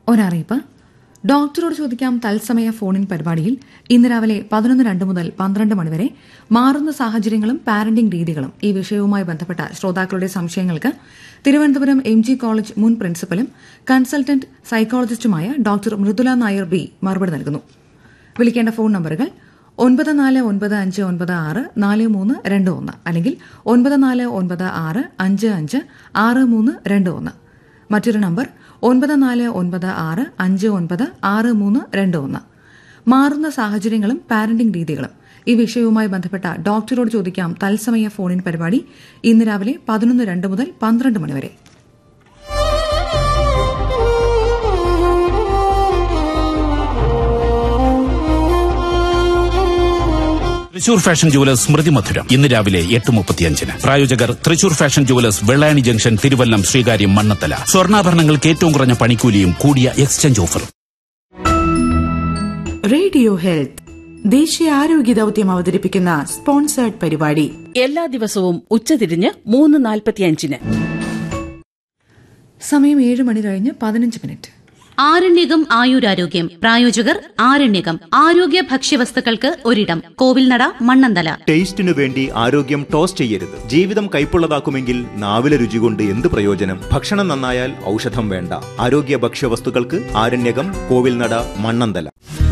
ഒരറിയിപ്പ് ഡോക്ടറോട് ചോദിക്കാം തത്സമയ ഫോണിൻ പരിപാടിയിൽ ഇന്ന് രാവിലെ പതിനൊന്ന് രണ്ട് മുതൽ പന്ത്രണ്ട് മണിവരെ മാറുന്ന സാഹചര്യങ്ങളും പാരന്റിംഗ് രീതികളും ഈ വിഷയവുമായി ബന്ധപ്പെട്ട ശ്രോതാക്കളുടെ സംശയങ്ങൾക്ക് തിരുവനന്തപുരം എം ജി കോളേജ് മുൻ പ്രിൻസിപ്പലും കൺസൾട്ടന്റ് സൈക്കോളജിസ്റ്റുമായ ഡോക്ടർ മൃദുല നായർ ബി മറുപടി നൽകുന്നു വിളിക്കേണ്ട ഫോൺ നമ്പറുകൾ ഒൻപത് നാല് ഒൻപത് അഞ്ച് ഒൻപത് ആറ് നാല് മൂന്ന് രണ്ട് ഒന്ന് അല്ലെങ്കിൽ ഒൻപത് നാല് ഒൻപത് ആറ് അഞ്ച് അഞ്ച് ആറ് മൂന്ന് രണ്ട് ഒന്ന് മറ്റൊരു നമ്പർ ഒൻപത് നാല് ഒൻപത് ആറ് അഞ്ച് ഒൻപത് ആറ് മൂന്ന് രണ്ട് ഒന്ന് മാറുന്ന സാഹചര്യങ്ങളും പാരന്റിംഗ് രീതികളും ഈ വിഷയവുമായി ബന്ധപ്പെട്ട ഡോക്ടറോട് ചോദിക്കാം തത്സമയ ഫോണിൻ പരിപാടി ഇന്ന് രാവിലെ പതിനൊന്ന് രണ്ട് മുതൽ പന്ത്രണ്ട് മണിവരെ തൃശൂർ ഫാഷൻ ജുവലേഴ്സ് സ്മൃതി മധുരം ഇന്ന് രാവിലെ എട്ട് മുപ്പത്തിയഞ്ചിന് പ്രായോജകർ Thrissur fashion jewellers Vellayani junction Thiruvallam Sreekaryam Mannathala സ്വർണ്ണാഭരണങ്ങൾക്ക് ഏറ്റവും കുറഞ്ഞ പണിക്കൂലിയും കൂടിയ എക്സ്ചേഞ്ച് ഓഫറും റേഡിയോ ഹെൽത്ത് ദേശീയ ആരോഗ്യ ദൌത്യം അവതരിപ്പിക്കുന്ന സ്പോൺസേർഡ് പരിപാടി എല്ലാ ദിവസവും ഉച്ചതിരിഞ്ഞ് മൂന്ന് നാൽപ്പത്തിയഞ്ചിന് സമയം ഏഴ് മണി കഴിഞ്ഞ് പതിനഞ്ച് മിനിറ്റ് ആരണ്യകം ആയുരാരോഗ്യം പ്രായോജകർ ആരണ്യകം ആരോഗ്യ ഭക്ഷ്യവസ്തുക്കൾക്ക് ഒരിടം കോവിൽനട മണ്ണന്തല ടേസ്റ്റിനു വേണ്ടി ആരോഗ്യം ടോസ് ചെയ്യരുത് ജീവിതം കൈപ്പുള്ളതാക്കുമെങ്കിൽ നാവിലെ രുചി കൊണ്ട് എന്ത് പ്രയോജനം ഭക്ഷണം നന്നായാൽ ഔഷധം വേണ്ട ആരോഗ്യ ഭക്ഷ്യവസ്തുക്കൾക്ക് ആരണ്യകം കോവിൽനട മണ്ണന്തല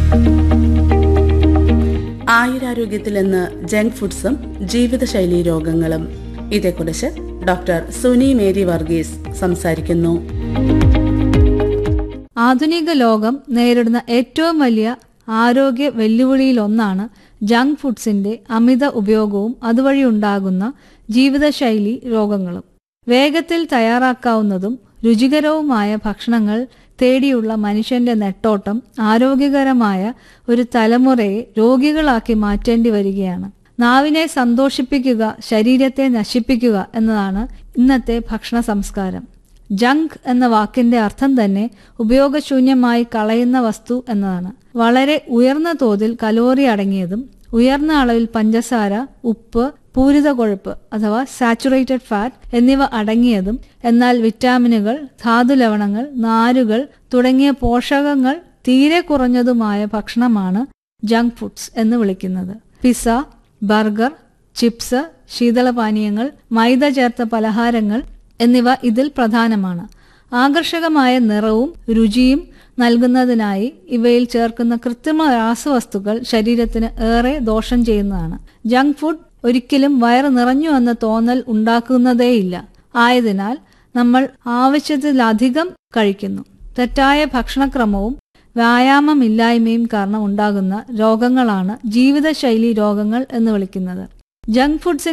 ആയുരാരോഗ്യത്തിൽ നിന്ന് ജങ്ക് ഫുഡ്സും ജീവിതശൈലി രോഗങ്ങളും ഇതേക്കുറിച്ച് ഡോക്ടർ സുനി മേരി വർഗീസ് സംസാരിക്കുന്നു ആധുനിക ലോകം നേരിടുന്ന ഏറ്റവും വലിയ ആരോഗ്യ വെല്ലുവിളിയിലൊന്നാണ് ജങ്ക് ഫുഡ്സിന്റെ അമിത ഉപയോഗവും അതുവഴി ഉണ്ടാകുന്ന ജീവിതശൈലി രോഗങ്ങളും വേഗത്തിൽ തയ്യാറാക്കാവുന്നതും രുചികരവുമായ ഭക്ഷണങ്ങൾ തേടിയുള്ള മനുഷ്യന്റെ നെട്ടോട്ടം ആരോഗ്യകരമായ ഒരു തലമുറയെ രോഗികളാക്കി മാറ്റേണ്ടി വരികയാണ് നാവിനെ സന്തോഷിപ്പിക്കുക ശരീരത്തെ നശിപ്പിക്കുക എന്നതാണ് ഇന്നത്തെ ഭക്ഷണ സംസ്കാരം ജങ്ക് എന്ന വാക്കിന്റെ അർത്ഥം തന്നെ ഉപയോഗശൂന്യമായി കളയുന്ന വസ്തു എന്നതാണ് വളരെ ഉയർന്ന തോതിൽ കലോറി അടങ്ങിയതും ഉയർന്ന അളവിൽ പഞ്ചസാര ഉപ്പ് പൂരിത കൊഴുപ്പ് അഥവാ സാച്ചുറേറ്റഡ് ഫാറ്റ് എന്നിവ അടങ്ങിയതും എന്നാൽ വിറ്റാമിനുകൾ ധാതുലവണങ്ങൾ നാരുകൾ തുടങ്ങിയ പോഷകങ്ങൾ തീരെ കുറഞ്ഞതുമായ ഭക്ഷണമാണ് ജങ്ക് ഫുഡ്സ് എന്ന് വിളിക്കുന്നത് പിസ ബർഗർ ചിപ്സ് ശീതളപാനീയങ്ങൾ മൈദ ചേർത്ത പലഹാരങ്ങൾ എന്നിവ ഇതിൽ പ്രധാനമാണ് ആകർഷകമായ നിറവും രുചിയും നൽകുന്നതിനായി ഇവയിൽ ചേർക്കുന്ന കൃത്രിമ രാസവസ്തുക്കൾ ശരീരത്തിന് ഏറെ ദോഷം ചെയ്യുന്നതാണ് ജങ്ക് ഫുഡ് ഒരിക്കലും വയറ് നിറഞ്ഞു എന്ന തോന്നൽ ഉണ്ടാക്കുന്നതേയില്ല ആയതിനാൽ നമ്മൾ ആവശ്യത്തിലധികം കഴിക്കുന്നു തെറ്റായ ഭക്ഷണക്രമവും വ്യായാമമില്ലായ്മയും കാരണം ഉണ്ടാകുന്ന രോഗങ്ങളാണ് ജീവിതശൈലി രോഗങ്ങൾ എന്ന് വിളിക്കുന്നത് ജങ്ക് ഫുഡ്സിന്റെ